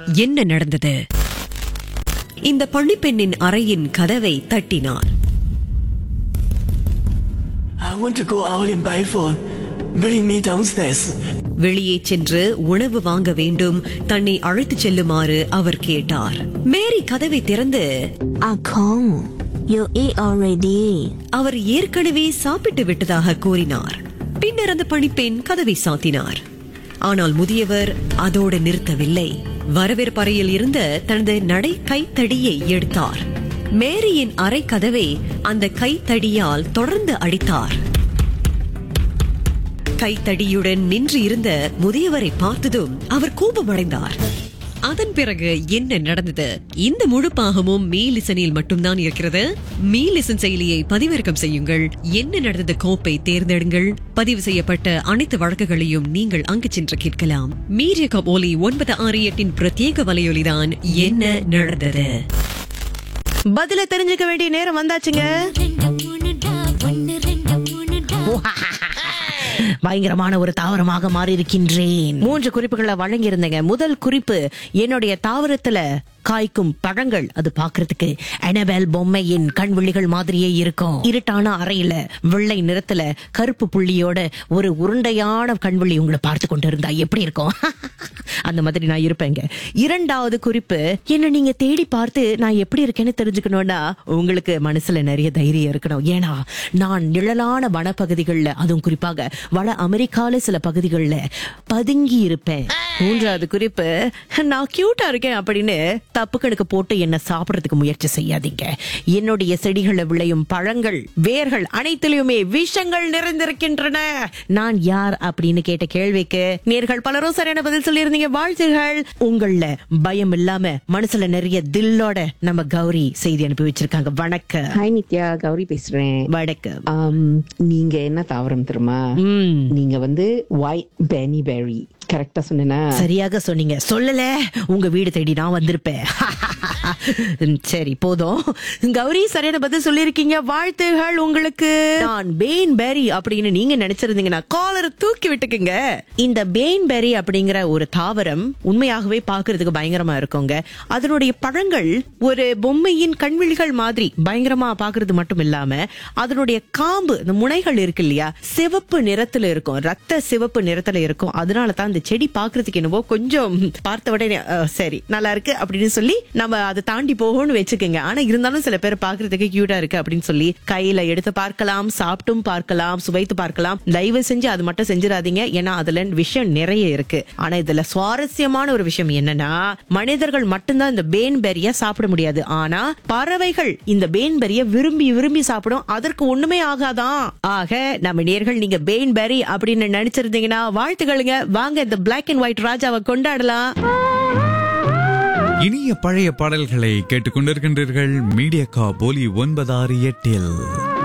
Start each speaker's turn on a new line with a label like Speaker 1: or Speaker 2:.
Speaker 1: என்ன நடந்தது இந்த பள்ளிப்பெண்ணின் அறையின் கதவை தட்டினார்
Speaker 2: I want to go out and buy food. Bring me downstairs.
Speaker 1: வெளியே சென்று உணவு வாங்க வேண்டும் தன்னை அழைத்துச் செல்லுமாறு அவர் கேட்டார் மேரி கதவை திறந்து
Speaker 3: Ah Kong, you eat already.
Speaker 1: அவர் ஏற்கனவே சாப்பிட்டு விட்டதாக கூறினார் பின்னர் அந்த பணிப்பெண் கதவை சாத்தினார் ஆனால் முதியவர் அதோடு நிறுத்தவில்லை வரவேற்பறையில் இருந்த தனது நடை கைத்தடியை எடுத்தார் மேரியின் அறை கதவை அந்த கைத்தடியால் தொடர்ந்து அடித்தார் கைத்தடியுடன் நின்று இருந்த முதியவரை பார்த்ததும் அவர் கோபமடைந்தார் அதன் பிறகு என்ன நடந்தது இந்த முழு பாகமும் மீலிசனில் மட்டும்தான் இருக்கிறது மீலிசன் செயலியை பதிவிறக்கம் செய்யுங்கள் என்ன நடந்தது கோப்பை தேர்ந்தெடுங்கள் பதிவு செய்யப்பட்ட அனைத்து வழக்குகளையும் நீங்கள் அங்கு சென்று கேட்கலாம் மீடிய கபோலி ஒன்பது ஆறு எட்டின் பிரத்யேக வலையொலிதான் என்ன நடந்தது
Speaker 4: பதில தெரிஞ்சுக்க வேண்டிய நேரம் வந்தாச்சுங்க பயங்கரமான ஒரு தாவரமாக மாறி இருக்கின்றேன் மூன்று குறிப்புகளை வழங்கி இருந்தேங்க முதல் குறிப்பு என்னுடைய தாவரத்துல காய்க்கும் பழங்கள் அது பாக்குறதுக்கு அனபெல் பொம்மையின் கண்விழிகள் மாதிரியே இருக்கும் இருட்டான அறையில வெள்ளை நிறத்துல கருப்பு புள்ளியோட ஒரு உருண்டையான கண்விழி உங்களை பார்த்து கொண்டு இருந்தா எப்படி இருக்கும் அந்த மாதிரி நான் இருப்பேங்க இரண்டாவது குறிப்பு என்ன நீங்க தேடி பார்த்து நான் எப்படி இருக்கேன்னு தெரிஞ்சுக்கணும்னா உங்களுக்கு மனசுல நிறைய தைரியம் இருக்கணும் ஏன்னா நான் நிழலான வனப்பகுதிகள்ல அதுவும் குறிப்பாக வட அமெரிக்கால சில பகுதிகள்ல பதுங்கி இருப்பேன் மூன்றாவது குறிப்பு நான் கியூட்டா இருக்கேன் அப்படின்னு தப்பு கணக்கு போட்டு என்ன சாப்பிடறதுக்கு முயற்சி செய்யாதீங்க என்னுடைய செடிகளில் விளையும் பழங்கள் வேர்கள் அனைத்திலுமே விஷங்கள் நிறைந்திருக்கின்றன நான் யார் அப்படின்னு கேட்ட கேள்விக்கு நேர்கள் பலரும் சரியான பதில் சொல்லியிருந்தீங்க வாழ்த்துகள் உங்கள பயம் இல்லாம மனசுல நிறைய தில்லோட நம்ம கௌரி செய்தி அனுப்பி வச்சிருக்காங்க வணக்கம்
Speaker 5: ஹாய் நித்யா கௌரி பேசுறேன்
Speaker 4: வணக்கம்
Speaker 5: ஆம், நீங்க என்ன தாவரம் தெரியுமா
Speaker 4: ம்.
Speaker 5: நீங்க வந்து ஒயிட் பெனி பெரி கரெக்டா சொன்னேனா
Speaker 4: சரியாக சொன்னீங்க சொல்லல உங்க வீடு தேடி நான் வந்திருப்பேன் ம், சரி போதும் கௌரி சரியான பதில் சொல்லியிருக்கீங்க வாழ்த்துகள் உங்களுக்கு நான் பேன் பெரி அப்படின்னு நீங்க நினைச்சிருந்தீங்கன்னா காலரை தூக்கி விட்டுக்குங்க இந்த பேன் பெரி அப்படிங்கிற ஒரு தாவரம் உண்மையாகவே பாக்குறதுக்கு பயங்கரமா இருக்குங்க அதனுடைய பழங்கள் ஒரு பொம்மையின் கண்விழிகள் மாதிரி பயங்கரமா பாக்குறது மட்டும் இல்லாம அதனுடைய காம்பு இந்த முனைகள் இருக்கு இல்லையா சிவப்பு நிறத்துல இருக்கும் ரத்த சிவப்பு நிறத்துல இருக்கும் அதனால தான் இந்த செடி பாக்குறதுக்கு என்னவோ கொஞ்சம் பார்த்த உடனே அஹ், சரி நல்லா இருக்கு அப்படின்னு சொல்லி நம்ம அதை தாண்டி போகும்னு வச்சுக்கோங்க ஆனா இருந்தாலும் சில பேர் பாக்குறதுக்கு கியூட்டா இருக்கு அப்படின்னு சொல்லி கையில எடுத்து பார்க்கலாம் சாப்பிட்டும் பார்க்கலாம் சுவைத்து பார்க்கலாம் தயவு செஞ்சு அது மட்டும் செஞ்சிடாதீங்க ஏன்னா அதுல விஷயம் நிறைய இருக்கு ஆனா இதுல சுவாரஸ்யமான ஒரு விஷயம் என்னன்னா மனிதர்கள் மட்டும்தான் இந்த பேன் பெரிய சாப்பிட முடியாது ஆனா பறவைகள் இந்த பேன் பெரிய விரும்பி விரும்பி சாப்பிடும் அதற்கு ஒண்ணுமே ஆகாதான் ஆக நம்ம நேர்கள் நீங்க பேன் பெரி அப்படின்னு நினைச்சிருந்தீங்கன்னா வாழ்த்துக்களுங்க வாங்க இந்த பிளாக் அண்ட் ஒயிட் ராஜாவை கொண்டாடலாம்
Speaker 6: இனிய பழைய பாடல்களை கேட்டுக்கொண்டிருக்கின்றீர்கள் மீடியா கா போலி ஒன்பதாறு எட்டில்